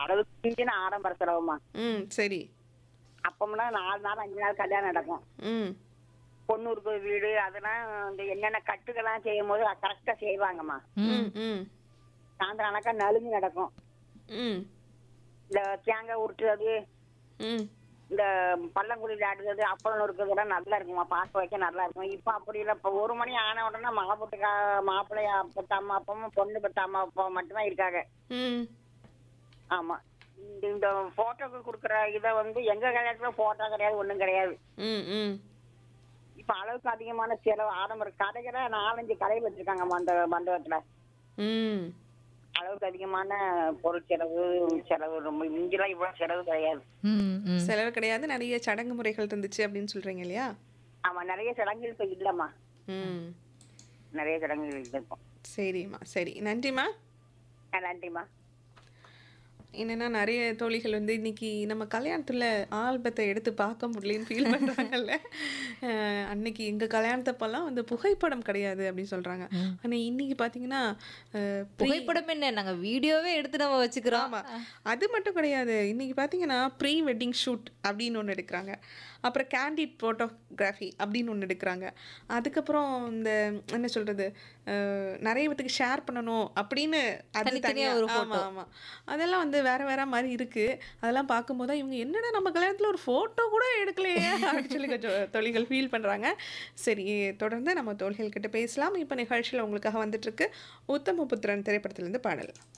அளவுக்கு மிஞ்சின ஆடம்பர செலவுமா ம் சரி அப்பம்னா நாலு நாள் அஞ்சு நாள் கல்யாணம் நடக்கும் ம் பொண்ணூருக்கு வீடு அதெல்லாம் இந்த என்னென்ன கட்டுக்கெல்லாம் செய்யும் போது கரெக்டா செய்வாங்கம்மா ம் ம் சாயந்தரம் ஆனாக்கா நலுங்கு நடக்கும் ம் இந்த தேங்காய் உருட்டுறது ம் இந்த பள்ளங்குடி விளையாடுறது அப்பளம் இருக்கிறதெல்லாம் நல்லா இருக்குமா பார்க்க வைக்க நல்லா இருக்கும் இப்போ அப்படி இல்லை இப்போ ஒரு மணி ஆன உடனே மழை போட்டுக்கா மாப்பிள்ளைய பெற்ற அம்மா அப்பாவும் பொண்ணு பெற்ற அம்மா அப்பா மட்டும்தான் இருக்காங்க ம் ஆமா இந்த இந்த போட்டோக்கு கொடுக்குற இதை வந்து எங்க கல்யாணத்துல போட்டோ கிடையாது ஒண்ணும் கிடையாது ம் ம் இப்ப அளவுக்கு அதிகமான செலவு ஆடம்பர கடைகளை நாலஞ்சு கடையில் வச்சிருக்காங்க அந்த மண்டபத்துல ம் அளவுக்கு அதிகமான பொருள் செலவு செலவு ரொம்ப இங்கெல்லாம் இவ்வளவு செலவு கிடையாது ம் ம் செலவு கிடையாது நிறைய சடங்கு முறைகள் இருந்துச்சு அப்படின்னு சொல்றீங்க இல்லையா ஆமா நிறைய சடங்குகள் இப்ப இல்லம்மா ம் நிறைய சடங்குகள் இல்லை இப்போ சரிம்மா சரி நன்றிம்மா ஆ, நன்றிம்மா என்னன்னா நிறைய தோழிகள் வந்து இன்னைக்கு நம்ம கல்யாணத்துல ஆல்பத்தை எடுத்து பார்க்க முடியலன்னு ஃபீல் பண்றாங்கல்ல அஹ் அன்னைக்கு எங்க கல்யாணத்தப்பெல்லாம் வந்து புகைப்படம் கிடையாது அப்படின்னு சொல்றாங்க ஆனா இன்னைக்கு பாத்தீங்கன்னா அஹ், pre- புகைப்படம் என்ன நாங்க வீடியோவே எடுத்து நம்ம வச்சுக்கிறோம் ஆமா அது மட்டும் கிடையாது இன்னைக்கு பாத்தீங்கன்னா ப்ரீ வெட்டிங் ஷூட் அப்படின்னு ஒன்று எடுக்கிறாங்க அப்புறம் கேண்டிட் ஃபோட்டோகிராஃபி அப்படின்னு ஒன்று எடுக்கிறாங்க அதுக்கப்புறம் இந்த என்ன சொல்றது அஹ், நிறைய பேத்துக்கு ஷேர் பண்ணணும் அப்படின்னு அது தனித்தனியா தனியா ஒரு ஆமா photo. ஆமா அதெல்லாம் வந்து வேற வேற மாதிரி இருக்கு அதெல்லாம் பார்க்கும்போது தான் இவங்க என்னடா நம்ம கல்யாணத்துல ஒரு போட்டோ கூட எடுக்கலையே அப்படின்னு சொல்லி கொஞ்சம் தொழில்கள் ஃபீல் பண்றாங்க சரி தொடர்ந்து நம்ம தோழிகள் கிட்ட பேசலாம் இப்போ நிகழ்ச்சியில் உங்களுக்காக வந்துட்டு இருக்கு உத்தமபுத்திரன் திரைப்படத்திலிருந்து பாடல்